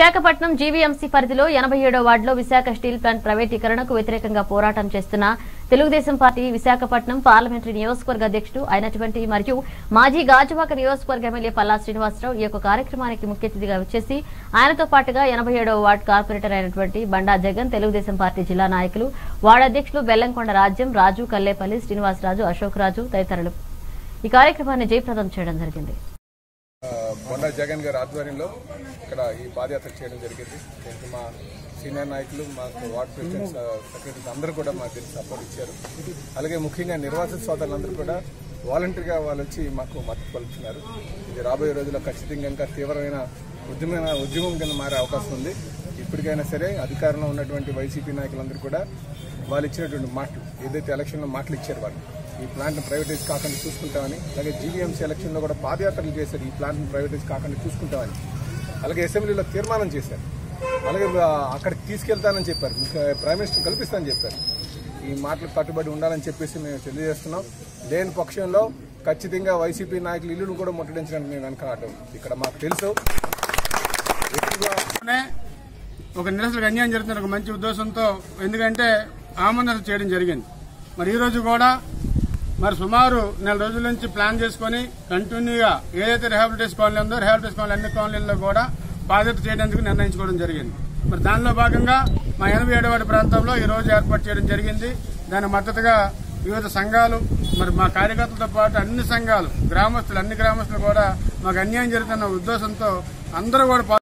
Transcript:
Visakhapatnam GVMC పరిధిలో ఎనభై ఏడో వార్డులో విశాఖ స్టీల్ ప్లాంట్ ప్రైవేటీకరణకు వ్యతిరేకంగా పోరాటం చేస్తున్న తెలుగుదేశం పార్టీ విశాఖపట్నం పార్లమెంటరీ నియోజకవర్గ అధ్యక్షుడు అయినటువంటి మరియు మాజీ గాజువాక నియోజకవర్గ ఎమ్మెల్యే పల్లా శ్రీనివాసరావు ఈ యొక్క కార్యక్రమానికి ముఖ్య అతిథిగా వచ్చేసి ఆయనతో పాటుగా ఎనభై ఏడవ వార్డు కార్పొరేటర్ అయినటువంటి బండా జగన్ తెలుగుదేశం పార్టీ జిల్లా నాయకులు వార్డు అధ్యక్షులు బెల్లంకొండ రాజ్యం రాజు కల్లేపల్లి శ్రీనివాసరాజు అశోక్ రాజు తదితరులు ఈ కార్యక్రమాన్ని జయప్రదం చేయడం జరిగింది ఆ, బొండా జగన్ గారి ఆధ్వర్యంలో ఇక్కడ ఈ పాదయాత్ర చేయడం జరిగింది దీనికి మా సీనియర్ నాయకులు మాకు వార్డ్ ప్రెసిడెంట్స్ ఆ, సెక్రటరీస్ అందరూ కూడా మాకు దీనికి సపోర్ట్ ఇచ్చారు అలాగే ముఖ్యంగా నిర్వాసిత సోదరులందరూ కూడా వాలంటరీగా వాళ్ళు వచ్చి మాకు మద్దతు పలుకుతున్నారు ఇది రాబోయే రోజుల్లో ఖచ్చితంగా ఇంకా తీవ్రమైన ఉద్యమైన ఉద్యమం కింద మారే అవకాశం ఉంది ఇప్పటికైనా సరే అధికారంలో ఉన్నటువంటి వైసీపీ నాయకులందరూ కూడా వాళ్ళు ఇచ్చినటువంటి మాటలు ఏదైతే ఎలక్షన్లో మాటలు ఇచ్చారు వాళ్ళు ఈ ప్లాంట్ ప్రైవేటైజ్ కాకుండా చూసుకుంటామని అలాగే జీవీఎంసీ ఎలక్షన్లో కూడా పాదయాత్రలు చేశారు ఈ ప్లాంట్ ప్రైవేటైజ్ కాకుండా చూసుకుంటామని అలాగే అసెంబ్లీలో తీర్మానం చేశారు అలాగే ఆ, అక్కడికి తీసుకెళ్తానని చెప్పారు ముఖ్య ప్రైమ్ మినిస్టర్ కల్పిస్తానని చెప్పారు ఈ మాటలకు కట్టుబడి ఉండాలని చెప్పేసి మేము తెలియజేస్తున్నాం లేని పక్షంలో ఖచ్చితంగా వైసీపీ నాయకులు ఇల్లును కూడా ముట్టడించడానికి మేము వెనకాడటం ఇక్కడ మాకు తెలుసు ఎక్కువగా నే ఒక నిరసనకు అన్యాయం జరుగుతున్న ఒక మంచి ఉద్దేశంతో ఎందుకంటే ఆమోదం చేయడం జరిగింది మరి ఈ రోజు కూడా మరి సుమారు నెల రోజుల నుంచి ప్లాన్ చేసుకుని కంటిన్యూగా ఏదైతే రిహాబిలిటేషన్ కాలనీ ఉందో రిహాబిలిటేషన్ కాలనీ అన్ని కాలనీల్లో కూడా బాధ్యత చేయడానికి నిర్ణయించుకోవడం జరిగింది మరి దానిలో భాగంగా మా ఎనభై ఏడవ ప్రాంతంలో ఈ రోజు ఏర్పాటు చేయడం జరిగింది దాని మద్దతుగా వివిధ సంఘాలు మరి మా కార్యకర్తలతో పాటు అన్ని సంఘాలు గ్రామస్తులు అన్ని గ్రామస్తులు కూడా మాకు అన్యాయం జరుగుతున్న ఉద్దేశంతో అందరూ కూడా